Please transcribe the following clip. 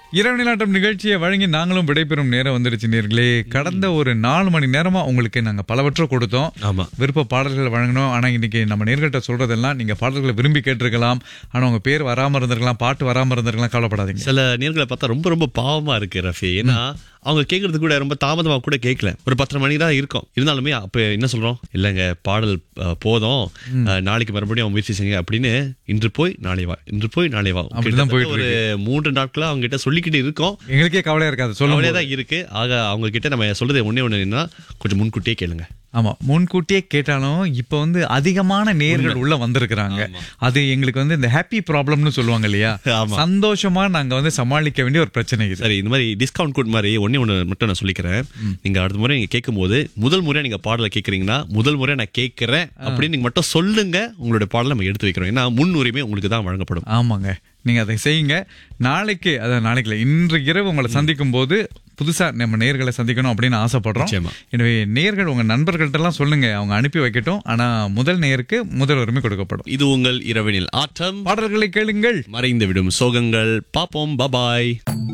இரவு நிலாட்டம் நிகழ்ச்சியை வழங்கி நாங்களும் விடைபெறும் நேரம் வந்துருச்சு நேர்களே கடந்த ஒரு நாலு மணி நேரமா உங்களுக்கு நாங்க பலவற்றை கொடுத்தோம் ஆமா விருப்ப பாடல்கள் வழங்கணும் ஆனா இன்னைக்கு நம்ம நேர்கிட்ட சொல்றதெல்லாம் நீங்க பாடல்களை விரும்பி கேட்டிருக்கலாம் ஆனா உங்க பேர் வராம இருந்திருக்கலாம் பாட்டு வராம இருந்திருக்கலாம் கவலைப்படாதீங்க சில நேர்களை பார்த்தா ரொம்ப ரொம்ப பாவமா இருக்கு ரஃபி ஏன்னா அவங்க கேட்கறது கூட ரொம்ப தாமதமா கூட கேட்கல ஒரு பத்தரை மணிக்கு தான் இருக்கும் இருந்தாலுமே அப்ப என்ன சொல்றோம் இல்லங்க பாடல் அஹ், போதும் அஹ், நாளைக்கு மறுபடியும் முயற்சி செய்யுங்க அப்படின்னு இன்று போய் நாளை வா இன்று போய் நாளை வா அப்படிதான் போயிட்டு ஒரு மூன்று நாட்களா அவங்க கிட்ட சொல்லிக்கிட்டு இருக்கோம் எங்களுக்கே கவலையா இருக்காது சொல்லுங்க அவ்வளோ தான் இருக்கு ஆக அவங்க கிட்ட நம்ம சொல்றது ஒண்ணே ஒண்ணு என்ன கொஞ்சம் முன்கூட்டியே கேளுங்க ஆமா முன்கூட்டியே கேட்டாலும் இப்ப வந்து அதிகமான நேர்கள் உள்ள வந்திருக்கிறாங்க அது எங்களுக்கு வந்து இந்த ஹாப்பி ப்ராப்ளம்னு சொல்லுவாங்க இல்லையா ஆமா. சந்தோஷமா நாங்க வந்து சமாளிக்க வேண்டிய ஒரு பிரச்சனை இது சரி இந்த மாதிரி டிஸ்கவுண்ட் கோட் மாதிரி ஒண்ணே ஒன்று மட்டும் நான் சொல்லிக்கிறேன் நீங்க அடுத்த முறை நீங்க கேட்கும்போது முதல் முறையா நீங்க பாடலை கேட்கறீங்கன்னா முதல் முறையா நான் கேட்கறேன் அப்படின்னு நீங்க மட்டும் சொல்லுங்க உங்களுடைய பாடலை நம்ம எடுத்து வைக்கிறோம் ஏன்னா முன்னுரிமை உங்களுக்கு தான் வழங்கப்படும் ஆமாங்க நீங்க அதை செய்யுங்க நாளைக்கு அதாவது நாளைக்கு இல்ல, இன்று இரவு உங்களை சந்திக்கும் போது புதுசா நம்ம நேர்களை சந்திக்கணும் அப்படின்னு ஆசைப்படுறோம் நிச்சயமா. எனவே நேர்கள் உங்க நண்பர்கள்ட்ட எல்லாம் சொல்லுங்க அவங்க அனுப்பி வைக்கட்டும் ஆனா முதல் நேருக்கு முதல் உரிமை கொடுக்கப்படும் இது உங்கள் இரவினில் ஆட்டம் பாடல்களை கேளுங்கள் மறைந்து விடும் சோகங்கள் பாப்போம் பபாய்